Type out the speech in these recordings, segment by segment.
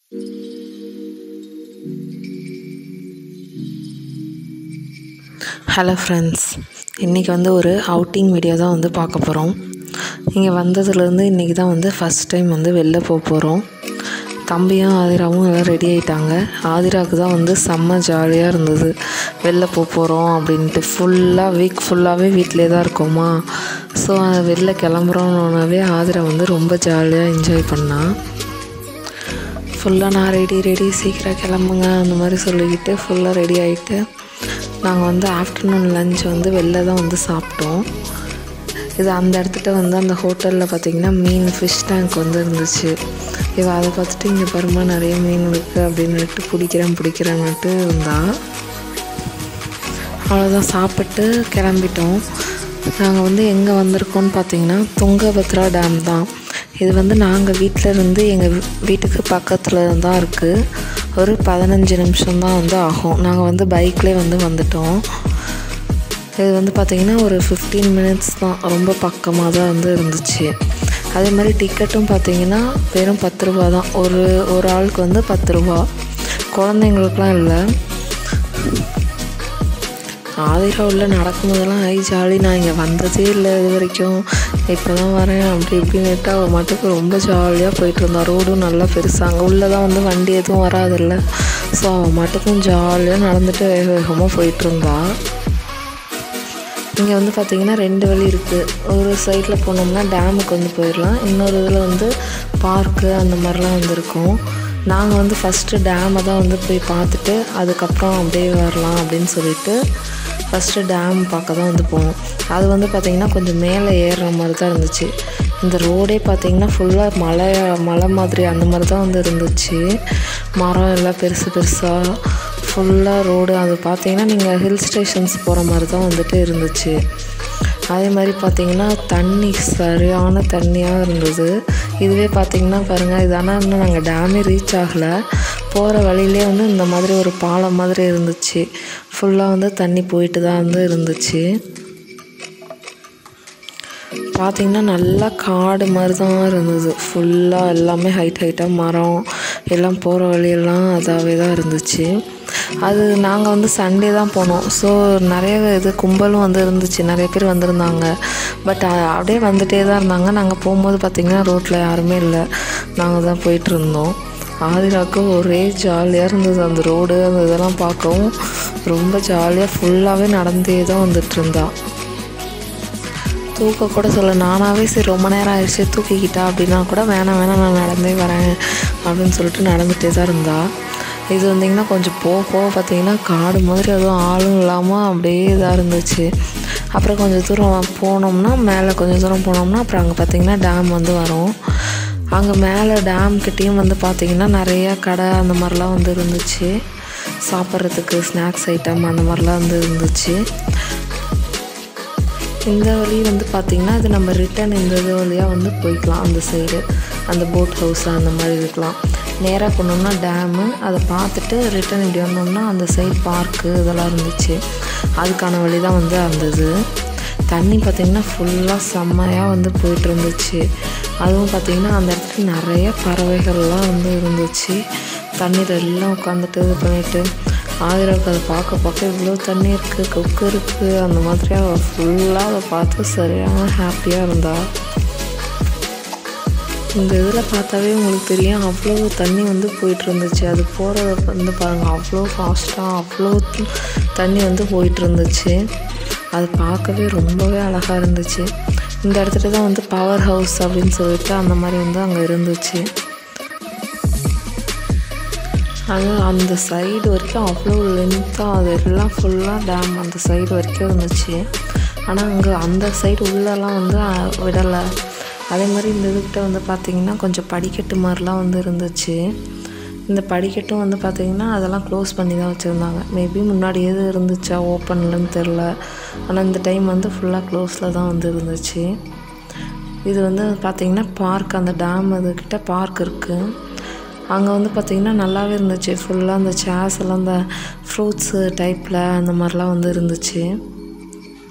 hello friends இன்றைக்கி வந்து ஒரு அவுட்டிங் வீடியோ தான் வந்து பார்க்க போகிறோம் இங்கே வந்ததுலேருந்து இன்றைக்கி தான் வந்து ஃபஸ்ட் டைம் வந்து வெளில போக போகிறோம் தம்பியும் ஆதிராவும் எல்லாம் ரெடி ஆகிட்டாங்க ஆதிராவுக்கு தான் வந்து செம்ம ஜாலியாக இருந்தது வெளில போக போகிறோம் அப்படின்ட்டு ஃபுல்லாக வீக் ஃபுல்லாகவே வீட்டிலே தான் இருக்கோமா ஸோ வெளில கிளம்புறோன்னே ஆதிரா வந்து ரொம்ப ஜாலியாக என்ஜாய் பண்ணான் ஃபுல்லாக நான் ரெடி ரெடி சீக்கிரம் கிளம்புங்க அந்த மாதிரி சொல்லிக்கிட்டு ஃபுல்லாக ரெடி ஆகிட்டு நாங்கள் வந்து ஆஃப்டர்நூன் லஞ்ச் வந்து வெளில தான் வந்து சாப்பிட்டோம் இது அந்த இடத்துட்ட வந்து அந்த ஹோட்டலில் பார்த்திங்கன்னா மீன் ஃபிஷ் டேங்க் வந்து இருந்துச்சு இவ அதை பார்த்துட்டு இங்கே பாருமா நிறைய மீன் இருக்குது அப்படின்னுட்டு பிடிக்கிறேன் பிடிக்கிறேன்னுட்டு இருந்தா அவ்வளோதான் சாப்பிட்டு கிளம்பிட்டோம் நாங்கள் வந்து எங்கே வந்திருக்கோம்னு பார்த்தீங்கன்னா துங்கபத்ரா டேம் தான் இது வந்து நாங்கள் வீட்டில் இருந்து எங்கள் வீட்டுக்கு பக்கத்தில் தான் இருக்குது ஒரு பதினஞ்சு நிமிஷம் தான் வந்து ஆகும் நாங்கள் வந்து பைக்லேயே வந்து வந்துட்டோம் இது வந்து பார்த்திங்கன்னா ஒரு ஃபிஃப்டீன் மினிட்ஸ் தான் ரொம்ப பக்கமாக தான் வந்து இருந்துச்சு அதே மாதிரி டிக்கெட்டும் பார்த்திங்கன்னா வெறும் பத்து ரூபா தான் ஒரு ஒரு ஆளுக்கு வந்து பத்து ரூபா குழந்தைங்களுக்குலாம் இல்லை ஆதிரா உள்ள நடக்கும்போதெல்லாம் ஐ ஜாலி நான் இங்கே வந்ததே இல்லை இது வரைக்கும் இப்போ தான் வரேன் அப்படி இப்படின்னுட்டு அவள் மட்டுக்கு ரொம்ப ஜாலியாக போயிட்டு இருந்தா ரோடும் நல்லா பெருசாக அங்கே உள்ளே தான் வந்து வண்டி எதுவும் வராதில்ல ஸோ அவள் மட்டுக்கும் ஜாலியாக நடந்துட்டு வேக வேகமாக போயிட்டு இருந்தா இங்கே வந்து பார்த்திங்கன்னா ரெண்டு வழி இருக்குது ஒரு சைடில் போனோம்னா டேமுக்கு வந்து போயிடலாம் இன்னொரு இதில் வந்து பார்க்கு அந்த மாதிரிலாம் வந்து இருக்கும் நாங்கள் வந்து ஃபஸ்ட்டு டேமை தான் வந்து போய் பார்த்துட்டு அதுக்கப்புறம் அப்படியே வரலாம் அப்படின்னு சொல்லிட்டு ஃபஸ்ட்டு டேம் பார்க்க தான் வந்து போனோம் அது வந்து பார்த்திங்கன்னா கொஞ்சம் மேலே ஏறுற மாதிரி தான் இருந்துச்சு இந்த ரோடே பார்த்திங்கன்னா ஃபுல்லாக மலை மலை மாதிரி அந்த மாதிரி தான் வந்து இருந்துச்சு மரம் எல்லாம் பெருசு பெருசாக ஃபுல்லாக ரோடு அது பார்த்தீங்கன்னா நீங்கள் ஹில் ஸ்டேஷன்ஸ் போகிற மாதிரி தான் வந்துட்டு இருந்துச்சு அதே மாதிரி பார்த்தீங்கன்னா தண்ணி சரியான தண்ணியாக இருந்தது இதுவே பார்த்தீங்கன்னா பாருங்கள் இது ஆனால் இன்னும் நாங்கள் டேமே ரீச் ஆகலை போகிற வழியிலே வந்து இந்த மாதிரி ஒரு பாலம் மாதிரி இருந்துச்சு ஃபுல்லாக வந்து தண்ணி போயிட்டு தான் வந்து இருந்துச்சு பார்த்திங்கன்னா நல்லா காடு மாதிரி தான் இருந்தது ஃபுல்லாக எல்லாமே ஹைட் ஹைட்டாக மரம் எல்லாம் போகிற வழியெல்லாம் அதாகவே தான் இருந்துச்சு அது நாங்கள் வந்து சண்டே தான் போனோம் ஸோ நிறைய இது கும்பலும் வந்து இருந்துச்சு நிறைய பேர் வந்திருந்தாங்க பட் அப்படியே வந்துகிட்டே தான் இருந்தாங்க நாங்கள் போகும்போது பார்த்திங்கன்னா ரோட்டில் யாருமே இல்லை நாங்கள் தான் போயிட்டு இருந்தோம் ஆதிராவுக்கு ஒரே ஜாலியாக இருந்தது அந்த ரோடு அந்த இதெல்லாம் பார்க்கவும் ரொம்ப ஜாலியாக ஃபுல்லாகவே நடந்தே தான் வந்துட்டு இருந்தா தூக்க கூட சொல்ல நானாகவே சரி ரொம்ப நேரம் ஆயிடுச்சு தூக்கிக்கிட்டா அப்படின்னா கூட வேணாம் வேணாம் நான் நடந்தே வரேன் அப்படின்னு சொல்லிட்டு நடந்துகிட்டே தான் இருந்தா இது வந்திங்கன்னா கொஞ்சம் போக போக பார்த்தீங்கன்னா காடு மாதிரி எதுவும் ஆளும் இல்லாமல் அப்படியே இதாக இருந்துச்சு அப்புறம் கொஞ்சம் தூரம் போனோம்னா மேலே கொஞ்சம் தூரம் போனோம்னா அப்புறம் அங்கே பார்த்திங்கன்னா டேம் வந்து வரும் அங்கே மேலே டேம் கிட்டேயும் வந்து பார்த்திங்கன்னா நிறையா கடை அந்த மாதிரிலாம் வந்து இருந்துச்சு சாப்பிட்றதுக்கு ஸ்நாக்ஸ் ஐட்டம் அந்த மாதிரிலாம் வந்து இருந்துச்சு இந்த வழி வந்து பார்த்திங்கன்னா இது நம்ம ரிட்டன் இந்த இது வழியாக வந்து போய்க்கலாம் அந்த சைடு அந்த போட் ஹவுஸ் அந்த மாதிரி இருக்கலாம் நேராக போனோம்னா டேமு அதை பார்த்துட்டு ரிட்டன் இப்படி வந்தோம்னா அந்த சைடு பார்க்கு இதெல்லாம் இருந்துச்சு அதுக்கான வழி தான் வந்து இருந்தது தண்ணி பார்த்திங்கன்னா ஃபுல்லாக செம்மையாக வந்து போயிட்டு இருந்துச்சு அதுவும் பார்த்திங்கன்னா அந்த இடத்துல நிறைய பறவைகள்லாம் வந்து இருந்துச்சு தண்ணீர் எல்லாம் உட்காந்துட்டு இது பண்ணிவிட்டு ஆதிராவுக்கு அதை பார்க்க பார்க்க இவ்வளோ தண்ணி இருக்குது கொக்கு இருக்குது அந்த மாதிரி அவள் ஃபுல்லாக அதை பார்த்து சரியான ஹாப்பியாக இருந்தாள் இந்த இதில் பார்த்தாவே உங்களுக்கு தெரியும் அவ்வளோ தண்ணி வந்து போயிட்டு இருந்துச்சு அது போகிறத வந்து பாருங்கள் அவ்வளோ ஃபாஸ்ட்டாக அவ்வளோ தண்ணி வந்து போயிட்டு இருந்துச்சு அது பார்க்கவே ரொம்பவே அழகாக இருந்துச்சு இந்த இடத்துல தான் வந்து பவர் ஹவுஸ் அப்படின்னு சொல்லிட்டு அந்த மாதிரி வந்து அங்கே இருந்துச்சு அது அந்த சைடு வரைக்கும் அவ்வளோ லென்த்தாக அது எல்லாம் ஃபுல்லாக டேம் அந்த சைடு வரைக்கும் இருந்துச்சு ஆனால் அங்கே அந்த சைடு உள்ளெல்லாம் வந்து விடலை அதே மாதிரி இந்த இதுக்கிட்ட வந்து பார்த்திங்கன்னா கொஞ்சம் படிக்கட்டு மாதிரிலாம் வந்து இருந்துச்சு இந்த படிக்கட்டும் வந்து பார்த்திங்கன்னா அதெல்லாம் க்ளோஸ் பண்ணி தான் வச்சுருந்தாங்க மேபி முன்னாடி எது இருந்துச்சா ஓப்பன்லன்னு தெரில ஆனால் இந்த டைம் வந்து ஃபுல்லாக க்ளோஸில் தான் வந்து இருந்துச்சு இது வந்து பார்த்திங்கன்னா பார்க் அந்த டேம் இதுக்கிட்ட பார்க் இருக்குது அங்கே வந்து பார்த்திங்கன்னா நல்லாவே இருந்துச்சு ஃபுல்லாக அந்த சேர்ஸ் எல்லாம் அந்த ஃப்ரூட்ஸு டைப்பில் அந்த மாதிரிலாம் வந்து இருந்துச்சு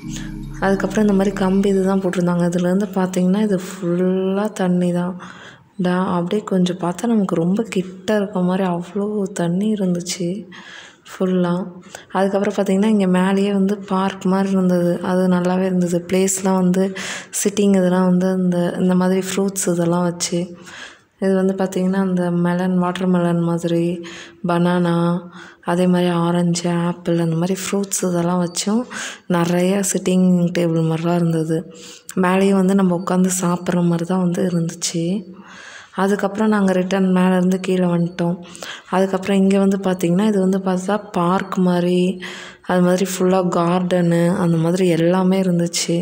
அதுக்கப்புறம் இந்த மாதிரி கம்பி இது தான் போட்டிருந்தாங்க இதுலேருந்து பார்த்திங்கன்னா இது ஃபுல்லாக தண்ணி தான் டே அப்படியே கொஞ்சம் பார்த்தா நமக்கு ரொம்ப கிட்ட இருக்க மாதிரி அவ்வளோ தண்ணி இருந்துச்சு ஃபுல்லாக அதுக்கப்புறம் பார்த்திங்கன்னா இங்கே மேலேயே வந்து பார்க் மாதிரி இருந்தது அது நல்லாவே இருந்தது ப்ளேஸ்லாம் வந்து சிட்டிங் இதெல்லாம் வந்து இந்த இந்த மாதிரி ஃப்ரூட்ஸ் இதெல்லாம் வச்சு இது வந்து பார்த்திங்கன்னா அந்த மெலன் வாட்டர் மெலன் மாதிரி பனானா அதே மாதிரி ஆரஞ்சு ஆப்பிள் அந்த மாதிரி ஃப்ரூட்ஸ் இதெல்லாம் வச்சும் நிறைய சிட்டிங் டேபிள் மாதிரிலாம் இருந்தது மேலேயும் வந்து நம்ம உட்காந்து சாப்பிட்ற மாதிரி தான் வந்து இருந்துச்சு அதுக்கப்புறம் நாங்கள் ரிட்டன் மேலேருந்து கீழே வந்துட்டோம் அதுக்கப்புறம் இங்கே வந்து பார்த்திங்கன்னா இது வந்து பார்த்தா பார்க் மாதிரி அது மாதிரி ஃபுல்லாக கார்டனு அந்த மாதிரி எல்லாமே இருந்துச்சு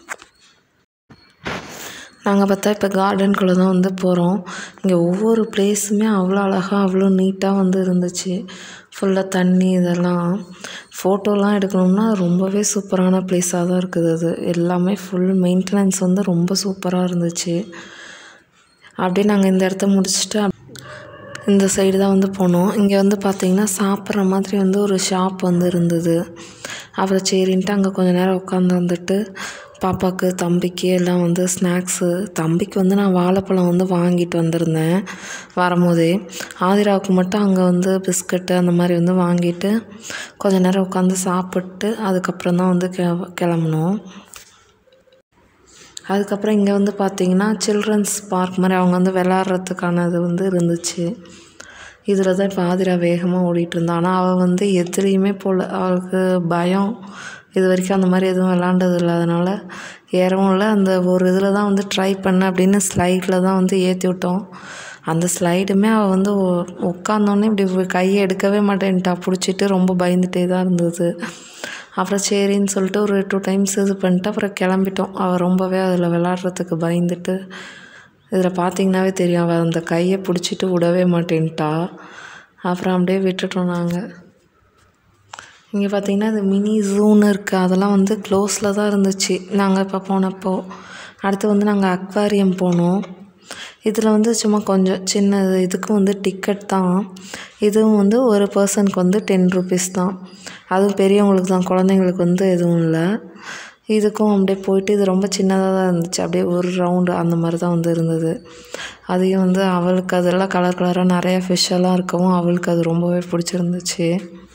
நாங்கள் பார்த்தா இப்போ கார்டனுக்குள்ளே தான் வந்து போகிறோம் இங்கே ஒவ்வொரு ப்ளேஸுமே அவ்வளோ அழகாக அவ்வளோ நீட்டாக வந்து இருந்துச்சு ஃபுல்லாக தண்ணி இதெல்லாம் ஃபோட்டோலாம் எடுக்கணும்னா ரொம்பவே சூப்பரான ப்ளேஸாக தான் இருக்குது அது எல்லாமே ஃபுல் மெயின்டெனன்ஸ் வந்து ரொம்ப சூப்பராக இருந்துச்சு அப்படியே நாங்கள் இந்த இடத்த முடிச்சுட்டு இந்த சைடு தான் வந்து போனோம் இங்கே வந்து பார்த்திங்கன்னா சாப்பிட்ற மாதிரி வந்து ஒரு ஷாப் வந்து இருந்தது அப்புறம் சரின்ட்டு அங்கே கொஞ்ச நேரம் உட்காந்து வந்துட்டு பாப்பாவுக்கு தம்பிக்கு எல்லாம் வந்து ஸ்நாக்ஸு தம்பிக்கு வந்து நான் வாழைப்பழம் வந்து வாங்கிட்டு வந்திருந்தேன் வரும்போதே ஆதிராவுக்கு மட்டும் அங்கே வந்து பிஸ்கட்டு அந்த மாதிரி வந்து வாங்கிட்டு கொஞ்ச நேரம் உட்காந்து சாப்பிட்டு அதுக்கப்புறம் தான் வந்து கெ கிளம்புனோம் அதுக்கப்புறம் இங்கே வந்து பார்த்திங்கன்னா சில்ட்ரன்ஸ் பார்க் மாதிரி அவங்க வந்து விளாட்றதுக்கான இது வந்து இருந்துச்சு இதில் தான் இப்போ ஆதிரா வேகமாக ஓடிட்டு இருந்தா ஆனால் அவள் வந்து எதுலேயுமே போகல அவளுக்கு பயம் இது வரைக்கும் அந்த மாதிரி எதுவும் விளாண்டது இல்லாதனால ஏறவும் இல்லை அந்த ஒரு இதில் தான் வந்து ட்ரை பண்ண அப்படின்னு ஸ்லைடில் தான் வந்து ஏற்றி விட்டோம் அந்த ஸ்லைடுமே அவள் வந்து உட்காந்தோடனே இப்படி கையை எடுக்கவே மாட்டேன்ட்டா பிடிச்சிட்டு ரொம்ப பயந்துகிட்டே தான் இருந்தது அப்புறம் சரின்னு சொல்லிட்டு ஒரு டூ டைம்ஸ் இது பண்ணிட்டு அப்புறம் கிளம்பிட்டோம் அவள் ரொம்பவே அதில் விளாட்றதுக்கு பயந்துட்டு இதில் பார்த்திங்கனாவே தெரியும் அவள் அந்த கையை பிடிச்சிட்டு விடவே மாட்டேன்ட்டா அப்புறம் அப்படியே விட்டுட்டோம் நாங்கள் இங்கே பார்த்திங்கன்னா இது மினி ஜூன்னு இருக்குது அதெல்லாம் வந்து க்ளோஸில் தான் இருந்துச்சு நாங்கள் இப்போ போனப்போ அடுத்து வந்து நாங்கள் அக்வாரியம் போனோம் இதில் வந்து சும்மா கொஞ்சம் சின்ன இதுக்கு வந்து டிக்கெட் தான் இதுவும் வந்து ஒரு பர்சனுக்கு வந்து டென் ருபீஸ் தான் அதுவும் பெரியவங்களுக்கு தான் குழந்தைங்களுக்கு வந்து எதுவும் இல்லை இதுக்கும் அப்படியே போயிட்டு இது ரொம்ப சின்னதாக தான் இருந்துச்சு அப்படியே ஒரு ரவுண்டு அந்த மாதிரி தான் வந்து இருந்தது அதையும் வந்து அவளுக்கு அதெல்லாம் கலர் கலராக நிறையா ஃபிஷ்ஷெல்லாம் இருக்கவும் அவளுக்கு அது ரொம்பவே பிடிச்சிருந்துச்சு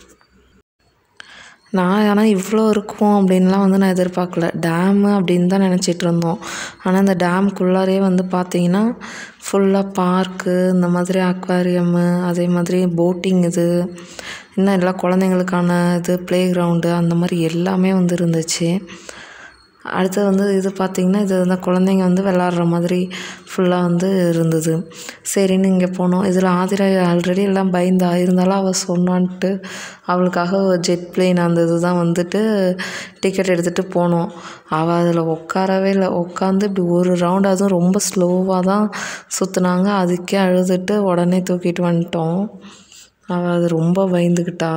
நான் ஆனால் இவ்வளோ இருக்கும் அப்படின்லாம் வந்து நான் எதிர்பார்க்கல டேமு அப்படின்னு தான் நினச்சிட்டு இருந்தோம் ஆனால் இந்த டேம்குள்ளாரே வந்து பார்த்திங்கன்னா ஃபுல்லாக பார்க்கு இந்த மாதிரி அக்வாரியமு அதே மாதிரி போட்டிங் இது இன்னும் எல்லா குழந்தைங்களுக்கான இது ப்ளே கிரவுண்டு அந்த மாதிரி எல்லாமே வந்து இருந்துச்சு அடுத்தது வந்து இது பார்த்திங்கன்னா இது வந்து குழந்தைங்க வந்து விளாட்ற மாதிரி ஃபுல்லாக வந்து இருந்தது சரின்னு இங்கே போனோம் இதில் ஆதிரா ஆல்ரெடி எல்லாம் பயந்தா இருந்தாலும் அவள் சொன்னான்ட்டு அவளுக்காக ஒரு ஜெட் பிளேன் அந்த இது தான் வந்துட்டு டிக்கெட் எடுத்துகிட்டு போனோம் அவள் அதில் உட்காரவே இல்லை உட்காந்து இப்படி ஒரு ரவுண்ட் அதுவும் ரொம்ப ஸ்லோவாக தான் சுற்றுனாங்க அதுக்கே அழுதுட்டு உடனே தூக்கிட்டு வந்துட்டோம் அவள் அது ரொம்ப பயந்துக்கிட்டா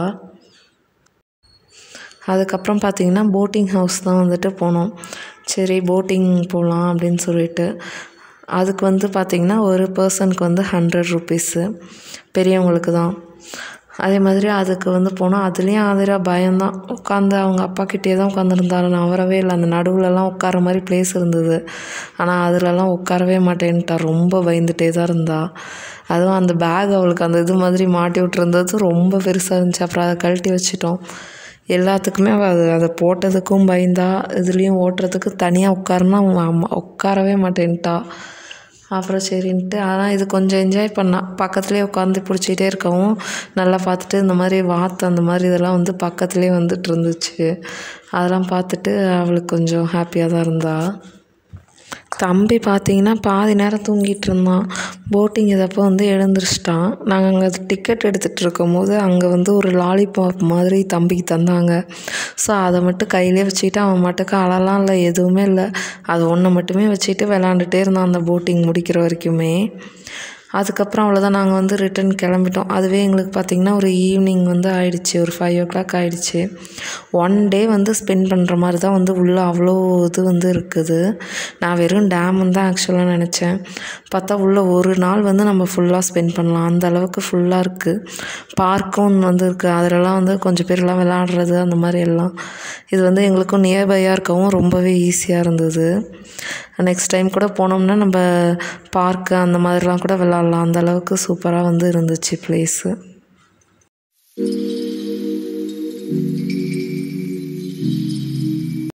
அதுக்கப்புறம் பார்த்திங்கன்னா போட்டிங் ஹவுஸ் தான் வந்துட்டு போனோம் சரி போட்டிங் போகலாம் அப்படின்னு சொல்லிட்டு அதுக்கு வந்து பார்த்திங்கன்னா ஒரு பர்சனுக்கு வந்து ஹண்ட்ரட் ருபீஸு பெரியவங்களுக்கு தான் அதே மாதிரி அதுக்கு வந்து போனோம் அதுலேயும் ஆதிரா பயம்தான் உட்காந்து அவங்க அப்பா கிட்டே தான் உட்காந்துருந்தாரு நான் வரவே இல்லை அந்த நடுவுலலாம் உட்கார மாதிரி ப்ளேஸ் இருந்தது ஆனால் அதிலலாம் உட்காரவே மாட்டேன்ட்டா ரொம்ப பயந்துகிட்டே தான் இருந்தா அதுவும் அந்த பேக் அவளுக்கு அந்த இது மாதிரி மாட்டி விட்டுருந்தது ரொம்ப பெருசாக இருந்துச்சு அப்புறம் அதை கழட்டி வச்சிட்டோம் எல்லாத்துக்குமே அவள் அது அதை போட்டதுக்கும் பயந்தா இதுலேயும் ஓட்டுறதுக்கு தனியாக உட்காருனா அம்மா உட்காரவே மாட்டேன்ட்டா அப்புறம் சரின்ட்டு ஆனால் இது கொஞ்சம் என்ஜாய் பண்ணா பக்கத்துலேயே உட்காந்து பிடிச்சிட்டே இருக்கவும் நல்லா பார்த்துட்டு இந்த மாதிரி வாத்து அந்த மாதிரி இதெல்லாம் வந்து பக்கத்துலேயே வந்துட்டு இருந்துச்சு அதெல்லாம் பார்த்துட்டு அவளுக்கு கொஞ்சம் ஹாப்பியாக தான் இருந்தா தம்பி பார்த்தீங்கன்னா பாதி நேரம் தூங்கிட்டு இருந்தான் போட்டிங் இதப்போ வந்து எழுந்திரிச்சிட்டான் நாங்கள் அங்கே டிக்கெட் எடுத்துகிட்டு இருக்கும்போது அங்கே வந்து ஒரு லாலிபாப் மாதிரி தம்பிக்கு தந்தாங்க ஸோ அதை மட்டும் கையிலே வச்சுக்கிட்டு அவன் மட்டுக்கு அழலாம் இல்லை எதுவுமே இல்லை அது ஒன்றை மட்டுமே வச்சுட்டு விளாண்டுட்டே இருந்தான் அந்த போட்டிங் முடிக்கிற வரைக்குமே அதுக்கப்புறம் அவ்வளோதான் நாங்கள் வந்து ரிட்டன் கிளம்பிட்டோம் அதுவே எங்களுக்கு பார்த்திங்கன்னா ஒரு ஈவினிங் வந்து ஆயிடுச்சு ஒரு ஃபைவ் ஓ கிளாக் ஆயிடுச்சு ஒன் டே வந்து ஸ்பெண்ட் பண்ணுற மாதிரி தான் வந்து உள்ளே அவ்வளோ இது வந்து இருக்குது நான் வெறும் டேமுன்னு தான் ஆக்சுவலாக நினச்சேன் பார்த்தா உள்ளே ஒரு நாள் வந்து நம்ம ஃபுல்லாக ஸ்பெண்ட் பண்ணலாம் அந்த அளவுக்கு ஃபுல்லாக இருக்குது பார்க்கும் வந்து இருக்குது அதிலலாம் வந்து கொஞ்சம் பேர்லாம் விளாடுறது அந்த மாதிரி எல்லாம் இது வந்து எங்களுக்கும் நியர்பையாக இருக்கவும் ரொம்பவே ஈஸியாக இருந்தது நெக்ஸ்ட் டைம் கூட போனோம்னா நம்ம பார்க்கு அந்த மாதிரிலாம் கூட விளாட்லாம் அந்த அளவுக்கு சூப்பராக வந்து இருந்துச்சு ப்ளேஸு